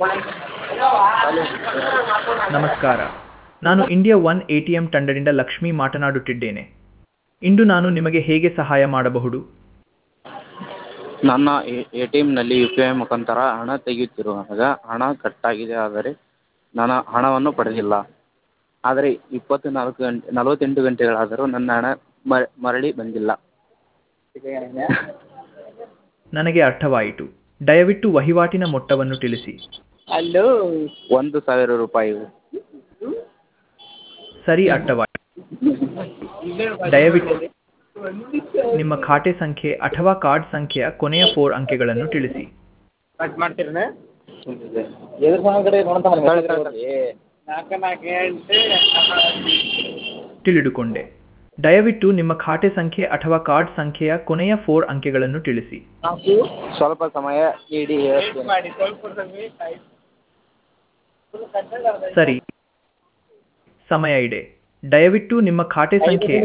ನಮಸ್ಕಾರ ನಾನು India one A T M ತಂಡದಿಂದ ಲಕ್ಷ್ಮಿ ಮಾತನಾಡುತ್ತಿದ್ದೇನೆ ಇಂದು ನಾನು ನಿಮಗೆ ಹೇಗೆ ಸಹಾಯ ಮಾಡಬಹುದು ನನ್ನ ಎ ಟಿ ಎಮ್ನಲ್ಲಿ ಯು ಪಿ ಐ ಮುಖಾಂತರ ಹಣ ತೆಗೆಯುತ್ತಿರುವಾಗ ಹಣ ಕಟ್ಟಾಗಿದೆ ಆದರೆ ನಾನು ಹಣವನ್ನು ಪಡೆದಿಲ್ಲ ಆದರೆ ಇಪ್ಪತ್ನಾಲ್ಕು ಗಂಟೆ ನಲವತ್ತೆಂಟು ಗಂಟೆಗಳಾದರೂ ನನ್ನ ಹಣ ಮರಳಿ ಬಂದಿಲ್ಲ ನನಗೆ ಅರ್ಥವಾಯಿತು ದಯವಿಟ್ಟು ವಹಿವಾಟಿನ ಮೊತ್ತವನ್ನು ತಿಳಿಸಿ ಒಂದು ಸಾವಿರ ರೂಪಾಯಿ ಸರಿ ಅರ್ಥವಾಯಿತು ದಯವಿಟ್ಟು ನಿಮ್ಮ ಖಾತೆ ಸಂಖ್ಯೆ ಅಥವಾ ಕಾರ್ಡ್ ಸಂಖ್ಯೆಯ ಕೊನೆಯ ಫೋರ್ ಅಂಕೆಗಳನ್ನು ತಿಳಿಸಿ ಕಟ್ ಮಾಡ್ತೀರಣ್ಣ ಎದ್ರ ಕಡೆ ನಾಲ್ಕು ನಾಲ್ಕು ಎಂಟು ತಿಳಿದುಕೊಂಡೆ ದಯವಿಟ್ಟು ನಿಮ್ಮ ಖಾತೆ ಸಂಖ್ಯೆ ಅಥವಾ ಕಾರ್ಡ್ ಸಂಖ್ಯೆಯ ಕೊನೆಯ ಫೋರ್ ಅಂಕೆಗಳನ್ನು ತಿಳಿಸಿ ಸ್ವಲ್ಪ ಸಮಯ ನೀಡಿ ಹೇಳ್ತೇನೆ ಮಾಡಿ ಸ್ವಲ್ಪ ಸಮಯ ಆಯ್ತು ಸರಿ ಸಮಯ ಇದೆ ದಯವಿಟ್ಟು ನಿಮ್ಮ ಖಾತೆ ಸಂಖ್ಯೆ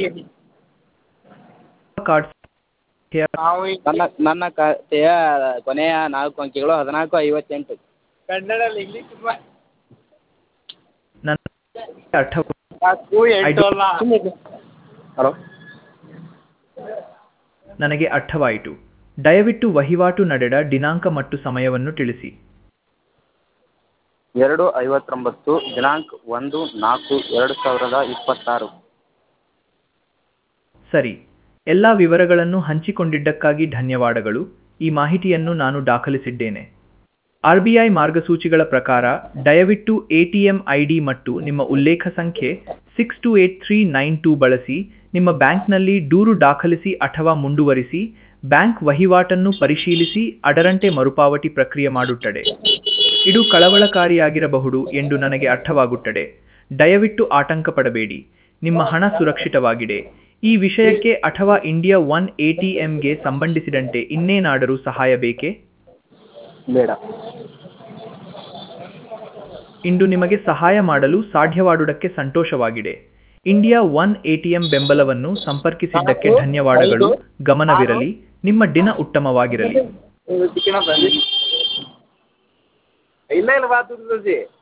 ಅಥವಾ ಕಾರ್ಡ್ ಸಂಖ್ಯೆಯ ನಾವು ಈಗ ನನ್ನ ನನ್ನ ಖಾತೆಯ ಕೊನೆಯ ನಾಲ್ಕು ಅಂಕೆಗಳು ಹದಿನಾಲ್ಕು ಐವತ್ತೆಂಟು ಕನ್ನಡ ಇಂಗ್ಲೀಷ್ ನನ್ನ ಅರ್ಥ ನಾಲ್ಕು ಎಂಟು ಅಲ್ಲ ಹಲೋ ನನಗೆ ಅರ್ಥವಾಯಿತು ದಯವಿಟ್ಟು ವಹಿವಾಟು ನಡೆದ ದಿನಾಂಕ ಮತ್ತು ಸಮಯವನ್ನು ತಿಳಿಸಿ ಎರಡು ಐವತ್ತೊಂಬತ್ತು ದಿನಾಂಕ ಒಂದು ನಾಲ್ಕು ಎರಡು ಸಾವಿರದ ಇಪ್ಪತ್ತಾರು ಸರಿ ಎಲ್ಲ ವಿವರಗಳನ್ನು ಹಂಚಿಕೊಂಡಿದ್ದಕ್ಕಾಗಿ ಧನ್ಯವಾದಗಳು ಈ ಮಾಹಿತಿಯನ್ನು ನಾನು ದಾಖಲಿಸಿದ್ದೇನೆ ಆರ್ ಬಿ ಐ ಮಾರ್ಗಸೂಚಿಗಳ ಪ್ರಕಾರ ದಯವಿಟ್ಟು A T M I D ಮತ್ತು ನಿಮ್ಮ ಉಲ್ಲೇಖ ಸಂಖ್ಯೆ six two eight three nine two ಬಳಸಿ ನಿಮ್ಮ ಬ್ಯಾಂಕ್ನಲ್ಲಿ ದೂರು ದಾಖಲಿಸಿ ಅಥವಾ ಮುಂದುವರಿಸಿ ಬ್ಯಾಂಕ್ ವಹಿವಾಟನ್ನು ಪರಿಶೀಲಿಸಿ ಅದರಂತೆ ಮರುಪಾವತಿ ಪ್ರಕ್ರಿಯೆ ಮಾಡುತ್ತದೆ ಇದು ಕಳವಳಕಾರಿಯಾಗಿರಬಹುದು ಎಂದು ನನಗೆ ಅರ್ಥವಾಗುತ್ತದೆ ದಯವಿಟ್ಟು ಆತಂಕ ಪಡಬೇಡಿ ನಿಮ್ಮ ಹಣ ಸುರಕ್ಷಿತವಾಗಿದೆ ಈ ವಿಷಯಕ್ಕೆ ಅಥವಾ ಇಂಡಿಯಾ ಒನ್ ಎ ಟಿ ಎಂಗೆ ಸಂಬಂಧಿಸಿದಂತೆ ಇನ್ನೇನಾದರೂ ಸಹಾಯ ಬೇಕೇ ಬೇಡ ಇಂದು ನಿಮಗೆ ಸಹಾಯ ಮಾಡಲು ಸಾಧ್ಯವಾದುದಕ್ಕೆ ಸಂತೋಷವಾಗಿದೆ ಇಂಡಿಯಾ ಒನ್ ಎಟಿಎಂ ಬೆಂಬಲವನ್ನು ಸಂಪರ್ಕಿಸಿದ್ದಕ್ಕೆ ಧನ್ಯವಾದಗಳು ಗಮನವಿರಲಿ ನಿಮ್ಮ ದಿನ ಉತ್ತಮವಾಗಿರಲಿ ಇಲ್ಲ ಇಲ್ಲ ಬಾತ್